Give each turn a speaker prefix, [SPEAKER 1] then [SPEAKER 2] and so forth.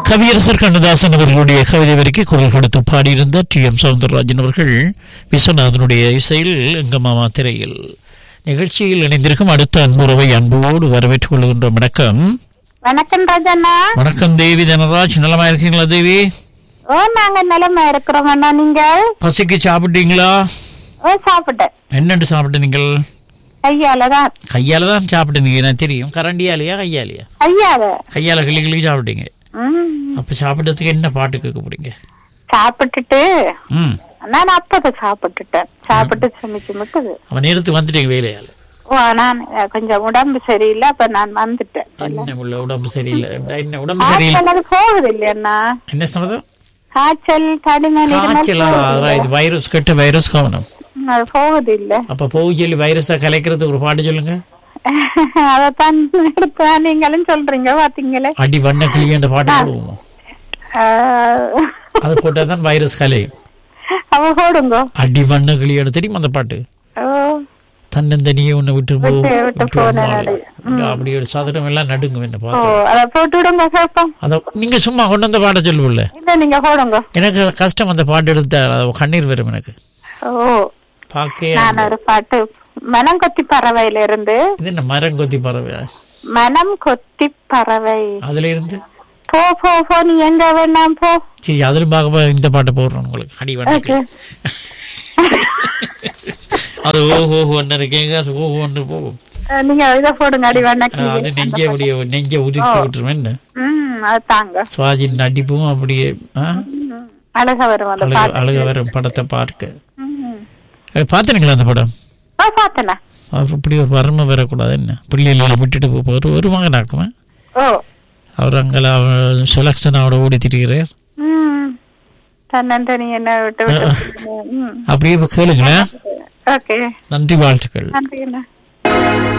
[SPEAKER 1] கவியரசர் கண்ணதாசன் அவர்களுடைய கவிதை வரைக்கு குரல் கொடுத்து பாடியிருந்த டி எம் சவுந்தரராஜன் அவர்கள் விஸ்வநாதனுடைய இசையில் எங்க மாமா திரையில் நிகழ்ச்சியில் இணைந்திருக்கும் அடுத்த அன்புறவை அன்போடு வரவேற்றுக் கொள்கின்ற வணக்கம்
[SPEAKER 2] வணக்கம் ராஜண்ணா
[SPEAKER 1] வணக்கம் தேவி தனராஜ் நலமா இருக்கீங்களா தேவி
[SPEAKER 2] ஓ நாங்க நிலைமை இருக்கிறோம் அண்ணா நீங்க
[SPEAKER 1] பசிக்கு சாப்பிட்டீங்களா
[SPEAKER 2] ஓ சாப்பிட்டேன்
[SPEAKER 1] என்னென்று சாப்பிட்டு நீங்கள்
[SPEAKER 2] ஐயாலதான்
[SPEAKER 1] கையால தான் சாப்பிட்டீங்க எனக்கு தெரியும் கரண்டியாலையா கையாலையா
[SPEAKER 2] ஐயாவ
[SPEAKER 1] கையால கிளி கிளி சாப்பிட்டீங்க
[SPEAKER 2] ம்
[SPEAKER 1] அப்ப சாப்பிட்டதுக்கு என்ன பாட்டு கேட்க போறீங்க
[SPEAKER 2] சாப்பிட்டுட்டு
[SPEAKER 1] ம்
[SPEAKER 2] நான் அப்பதான் சாப்பிட்டுட்டேன் சாப்பிட்டு சமைச்சு முட்டுது
[SPEAKER 1] அவன் நேரத்துக்கு வந்துட்டீங்க வேலையால
[SPEAKER 2] ஓ நான் அஹ், கொஞ்சம் உடம்பு சரியில்லை அப்ப நான் வந்துட்டேன்
[SPEAKER 1] என்ன உள்ள உடம்பு சரியில்லை என்ன உடம்பு சரியில்லை
[SPEAKER 2] காய்ச்சல் அது போகுது இல்லையண்ணா
[SPEAKER 1] என்ன சம்மதம்
[SPEAKER 2] காய்ச்சல் தடிமணி
[SPEAKER 1] காய்ச்சலா அதான் இது வைரஸ் கெட்ட வைரஸ் கவனம்
[SPEAKER 2] அது போகுது இல்ல
[SPEAKER 1] அப்ப போக சொல்லி வைரஸை கலைக்கிறதுக்கு ஒரு பாட்டு சொல்லுங்க
[SPEAKER 2] அதத்தான் எடுத்தா நீங்களும் சொல்றீங்க பாத்தீங்களே
[SPEAKER 1] அடி வண்ண கிளி என்ற பாட்டு போடுவோம்
[SPEAKER 2] அஹ்,
[SPEAKER 1] அது போட்டா தான் வைரஸ் கலையும்
[SPEAKER 2] அவ போடுங்க
[SPEAKER 1] அடி வண்ண கிளியோட தெரியுமா அந்த பாட்டு
[SPEAKER 2] ஓ
[SPEAKER 1] தன்னந்தனியே உன்னை விட்டு போ
[SPEAKER 2] விட்டு விட்டு
[SPEAKER 1] விட்டு
[SPEAKER 2] போன
[SPEAKER 1] மாலை.
[SPEAKER 2] நாடு.
[SPEAKER 1] அப்படி ஒரு சதுரம் எல்லாம் நடுங்க என்ன
[SPEAKER 2] ஓ
[SPEAKER 1] பார்த்து
[SPEAKER 2] அத போட்டு விடுங்க கேட்போம்
[SPEAKER 1] அத நீங்க சும்மா கொண்டு வந்த பாட்டை சொல்லுவில்ல
[SPEAKER 2] இல்ல நீங்க போடுங்க
[SPEAKER 1] எனக்கு கஷ்டம் அந்த பாட்டு எடுத்த கண்ணீர் வரும் எனக்கு
[SPEAKER 2] ஓ
[SPEAKER 1] பார்க்கவே
[SPEAKER 2] நான் ஒரு பாட்டு மனம் கொத்தி பறவையில இருந்து
[SPEAKER 1] இது என்ன மரம் கொத்தி பறவை
[SPEAKER 2] மனம் கொத்தி பறவை
[SPEAKER 1] அதுல இருந்து
[SPEAKER 2] போ போ போ நீ எங்க வேணாம் போ
[SPEAKER 1] சரி அதிலும் பார்க்க இந்த பாட்டை போடுறோம் உங்களுக்கு அடி வண்ண
[SPEAKER 2] ஓகே
[SPEAKER 1] அது ஓஹோ ஒன்று இருக்கேங்க அது ஓஹோ ஒன்று போகும்
[SPEAKER 2] அஹ், நீங்க இத போடுங்க அடி வேணா
[SPEAKER 1] ஆ, அது நெஞ்ச அப்படியே நெஞ்ச உதிர்த்து விட்டுருமே என்ன
[SPEAKER 2] ம் அது தாங்க
[SPEAKER 1] சுவாஜின் நடிப்பும் அப்படியே ஆ,
[SPEAKER 2] ம், அழகா வரும் அந்த
[SPEAKER 1] அழுக
[SPEAKER 2] பாட்டு
[SPEAKER 1] அழுக வரும் படத்தை பார்க்க
[SPEAKER 2] ம்.
[SPEAKER 1] அது பார்த்தீங்களா அந்த படம்
[SPEAKER 2] ஓ பார்த்தனா
[SPEAKER 1] அவர் இப்படி ஒரு வறுமை வரக்கூடாது என்ன பிள்ளைகளை விட்டுட்டு போக ஒரு ஒரு மகனாக்குமே
[SPEAKER 2] ஓ
[SPEAKER 1] அவர் அங்கே சுலக்ஷனாவோட ஓடி திரிகிறார்
[SPEAKER 2] ம் தன்னந்தனி என்ன விட்டு விட்டு ம்
[SPEAKER 1] அப்படியே இப்ப கேளுங்களேன்
[SPEAKER 2] ஓகே
[SPEAKER 1] நன்றி வாழ்த்துக்கள்
[SPEAKER 2] நன்றி அண்ணா